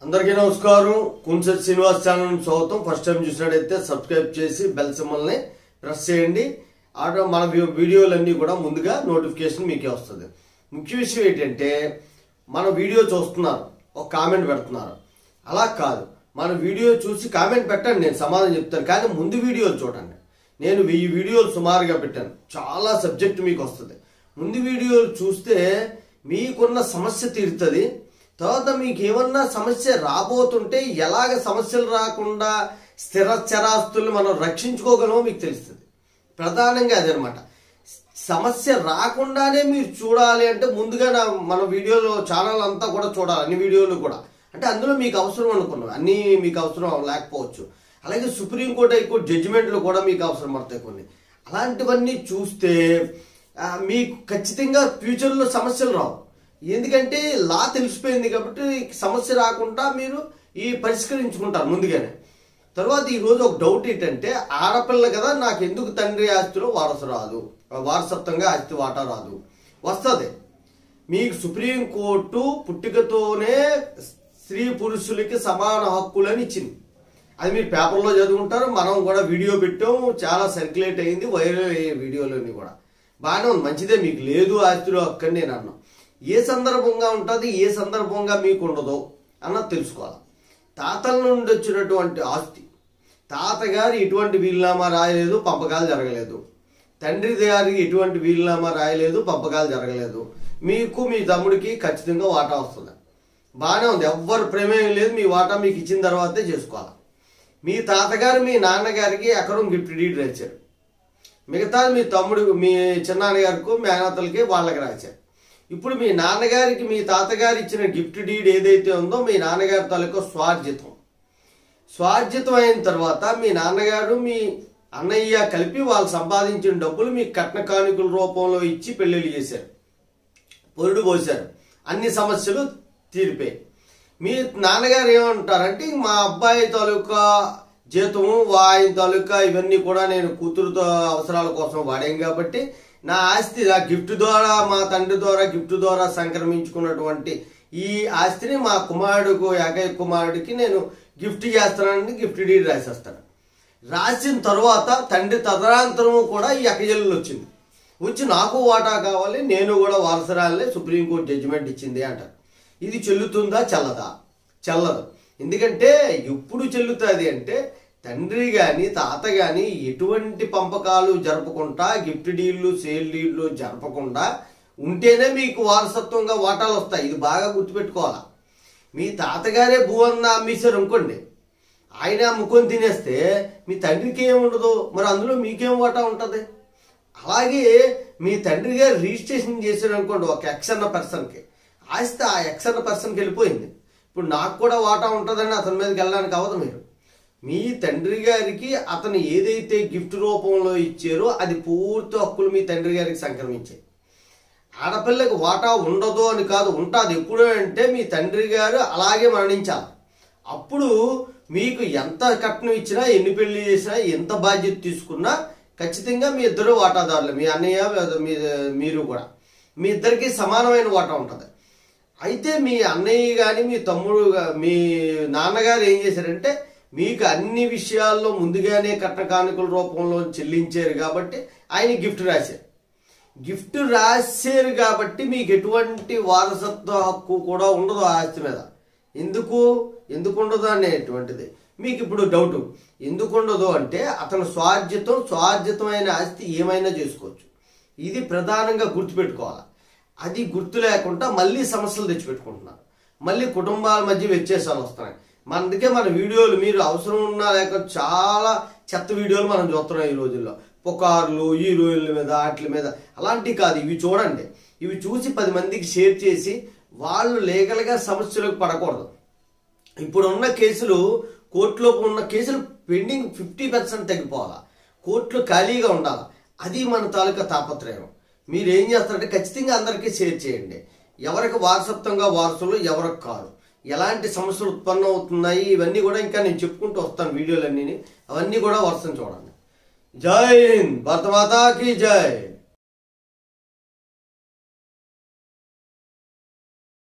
అందరికీ నమస్కారం కుంసెట్ శ్రీనివాస్ ఛానల్ స్వాగతం ఫస్ట్ టైం చూసినట్టయితే సబ్స్క్రైబ్ చేసి బెల్ సింబల్ని ప్రెస్ చేయండి ఆటో మన వీ- వీడియోలన్నీ కూడా ముందుగా నోటిఫికేషన్ మీకే వస్తుంది ముఖ్య విషయం ఏంటంటే మన వీడియో చూస్తున్నారు ఒక కామెంట్ పెడుతున్నారు అలా కాదు మన వీడియో చూసి కామెంట్ పెట్టండి నేను సమాధానం చెప్తాను కానీ ముందు వీడియోలు చూడండి నేను వెయ్యి వీడియోలు సుమారుగా పెట్టాను చాలా సబ్జెక్ట్ మీకు వస్తుంది ముందు వీడియోలు చూస్తే మీకున్న సమస్య తీరుతుంది తర్వాత మీకు ఏమన్నా సమస్య రాబోతుంటే ఎలాగ సమస్యలు రాకుండా స్థిర చరాస్తులు మనం రక్షించుకోగలమో మీకు తెలుస్తుంది ప్రధానంగా అదనమాట సమస్య రాకుండానే మీరు చూడాలి అంటే ముందుగా నా మన వీడియోలో ఛానల్ అంతా కూడా చూడాలి అన్ని వీడియోలు కూడా అంటే అందులో మీకు అవసరం అనుకున్నాం అన్నీ మీకు అవసరం లేకపోవచ్చు అలాగే సుప్రీంకోర్టు హైకోర్టు జడ్జిమెంట్లు కూడా మీకు అవసరం పడతాయి కొన్ని అలాంటివన్నీ చూస్తే ఆ, మీకు ఖచ్చితంగా ఫ్యూచర్లో సమస్యలు రావు ఎందుకంటే లా తెలిసిపోయింది కాబట్టి సమస్య రాకుండా మీరు ఈ పరిష్కరించుకుంటారు ముందుగానే తర్వాత ఈ రోజు ఒక డౌట్ ఏంటంటే ఆడపిల్ల కదా నాకు ఎందుకు తండ్రి ఆస్తిలో వారసు రాదు వారసత్వంగా ఆస్తి వాటా రాదు వస్తుంది మీకు సుప్రీంకోర్టు పుట్టుకతోనే స్త్రీ పురుషులకి సమాన హక్కులని ఇచ్చింది అది మీరు పేపర్లో చదువుకుంటారు మనం కూడా వీడియో పెట్టాం చాలా సర్క్యులేట్ అయింది వైరల్ అయ్యే వీడియోలోని కూడా బాగానే ఉంది మంచిదే మీకు లేదు ఆస్తిలో హక్కు అని నేను అన్నాం ఏ సందర్భంగా ఉంటుంది ఏ సందర్భంగా మీకు ఉండదో అన్నది తెలుసుకోవాలి తాతల నుండి వచ్చినటువంటి ఆస్తి తాతగారు ఎటువంటి వీలునామా రాయలేదు పంపకాలు జరగలేదు తండ్రి గారికి ఎటువంటి వీలునామా రాయలేదు పంపకాలు జరగలేదు మీకు మీ తమ్ముడికి ఖచ్చితంగా వాటా వస్తుంది బాగానే ఉంది ఎవ్వరు ప్రమేయం లేదు మీ వాటా మీకు ఇచ్చిన తర్వాతే చేసుకోవాలి మీ తాతగారు మీ నాన్నగారికి ఎకరం గిఫ్ట్ డీడ్ రాశారు మిగతాది మీ తమ్ముడు మీ చిన్నాన్నగారికి మేనతలకి వాళ్ళకి రాశారు ఇప్పుడు మీ నాన్నగారికి మీ తాతగారు ఇచ్చిన గిఫ్ట్ డీడ్ ఏదైతే ఉందో మీ నాన్నగారి తాలూకా స్వార్జితం స్వార్జితం అయిన తర్వాత మీ నాన్నగారు మీ అన్నయ్య కలిపి వాళ్ళు సంపాదించిన డబ్బులు మీ కట్న కానుకల రూపంలో ఇచ్చి పెళ్లిళ్ళు చేశారు పొరుడు పోశారు అన్ని సమస్యలు తీరిపోయాయి మీ నాన్నగారు ఏమంటారంటే మా అబ్బాయి తాలూకా జీతము ఆయన తాలూకా ఇవన్నీ కూడా నేను కూతురుతో అవసరాల కోసం వాడాం కాబట్టి నా ఆస్తి నా గిఫ్ట్ ద్వారా మా తండ్రి ద్వారా గిఫ్ట్ ద్వారా సంక్రమించుకున్నటువంటి ఈ ఆస్తిని మా కుమారుడుకు ఏకైక కుమారుడికి నేను గిఫ్ట్ చేస్తానని గిఫ్ట్ డీడ్ రాసేస్తాను రాసిన తర్వాత తండ్రి తదనంతరము కూడా ఈ ఎకజల్లు వచ్చింది వచ్చి నాకు వాటా కావాలి నేను కూడా వారసరాలే సుప్రీంకోర్టు జడ్జిమెంట్ ఇచ్చింది అంటారు ఇది చెల్లుతుందా చెల్లదా చెల్లదు ఎందుకంటే ఎప్పుడు చెల్లుతుంది అంటే తండ్రి కానీ తాత కానీ ఎటువంటి పంపకాలు జరపకుండా గిఫ్ట్ డీళ్ళు సేల్ డీళ్ళు జరపకుండా ఉంటేనే మీకు వారసత్వంగా వాటాలు వస్తాయి ఇది బాగా గుర్తుపెట్టుకోవాలా మీ తాతగారే భూవన్న అమ్మేశారు అనుకోండి ఆయన అమ్ముకొని తినేస్తే మీ తండ్రికి ఏముండదు మరి అందులో మీకేం వాటా ఉంటుంది అలాగే మీ తండ్రి గారు రిజిస్ట్రేషన్ చేశారు అనుకోండి ఒక ఎక్స్ అన్న పర్సన్కి ఆస్తి ఆ ఎక్స్ అన్న పర్సన్కి వెళ్ళిపోయింది ఇప్పుడు నాకు కూడా వాటా ఉంటుందని అతని మీదకి వెళ్ళడానికి అవ్వదు మీరు మీ తండ్రి గారికి అతను ఏదైతే గిఫ్ట్ రూపంలో ఇచ్చారో అది పూర్తి హక్కులు మీ తండ్రి గారికి సంక్రమించాయి ఆడపిల్లకి వాటా ఉండదు అని కాదు ఉంటుంది ఎప్పుడు అంటే మీ తండ్రి గారు అలాగే మరణించాలి అప్పుడు మీకు ఎంత కట్నం ఇచ్చినా ఎన్ని పెళ్లి చేసినా ఎంత బాధ్యత తీసుకున్నా ఖచ్చితంగా మీ ఇద్దరు వాటాదారులు మీ అన్నయ్య మీ మీరు కూడా మీ ఇద్దరికి సమానమైన వాటా ఉంటుంది అయితే మీ అన్నయ్య కానీ మీ తమ్ముడు గా- మీ నాన్నగారు ఏం చేశారంటే మీకు అన్ని విషయాల్లో ముందుగానే కట్న కానుకల రూపంలో చెల్లించారు కాబట్టి ఆయన గిఫ్ట్ రాశారు గిఫ్ట్ రాశారు కాబట్టి మీకు ఎటువంటి వారసత్వ హక్కు కూడా ఉండదు ఆ ఆస్తి మీద ఎందుకు ఎందుకు ఉండదు అనేటువంటిది మీకు ఇప్పుడు డౌట్ ఎందుకు ఉండదు అంటే అతను స్వార్జితం స్వార్జితమైన ఆస్తి ఏమైనా చేసుకోవచ్చు ఇది ప్రధానంగా గుర్తుపెట్టుకోవాలి అది గుర్తు లేకుండా మళ్ళీ సమస్యలు తెచ్చిపెట్టుకుంటున్నారు మళ్ళీ కుటుంబాల మధ్య వ్యత్యాసాలు వస్తున్నాయి మన అందుకే మన వీడియోలు మీరు అవసరం ఉన్నా లేక చాలా చెత్త వీడియోలు మనం చూస్తున్నాం ఈ రోజుల్లో పుకార్లు హీరోయిన్ల మీద వాటి మీద అలాంటివి కాదు ఇవి చూడండి ఇవి చూసి పది మందికి షేర్ చేసి వాళ్ళు లీగల్గా సమస్యలకు పడకూడదు ఇప్పుడు ఉన్న కేసులు కోర్టులో ఉన్న కేసులు పెండింగ్ ఫిఫ్టీ పర్సెంట్ తగ్గిపోవాలా కోర్టులు ఖాళీగా ఉండాలి అది మన తాలూకా తాపత్రయం మీరు ఏం చేస్తారంటే ఖచ్చితంగా అందరికీ షేర్ చేయండి ఎవరికి వారసత్వంగా వారసులు ఎవరికి కాదు ఎలాంటి సమస్యలు ఉత్పన్నం అవుతున్నాయి ఇవన్నీ కూడా ఇంకా నేను చెప్పుకుంటూ వస్తాను వీడియోలన్నీ అవన్నీ కూడా వర్షం చూడండి జై హింద్ భరతమాతాకి జై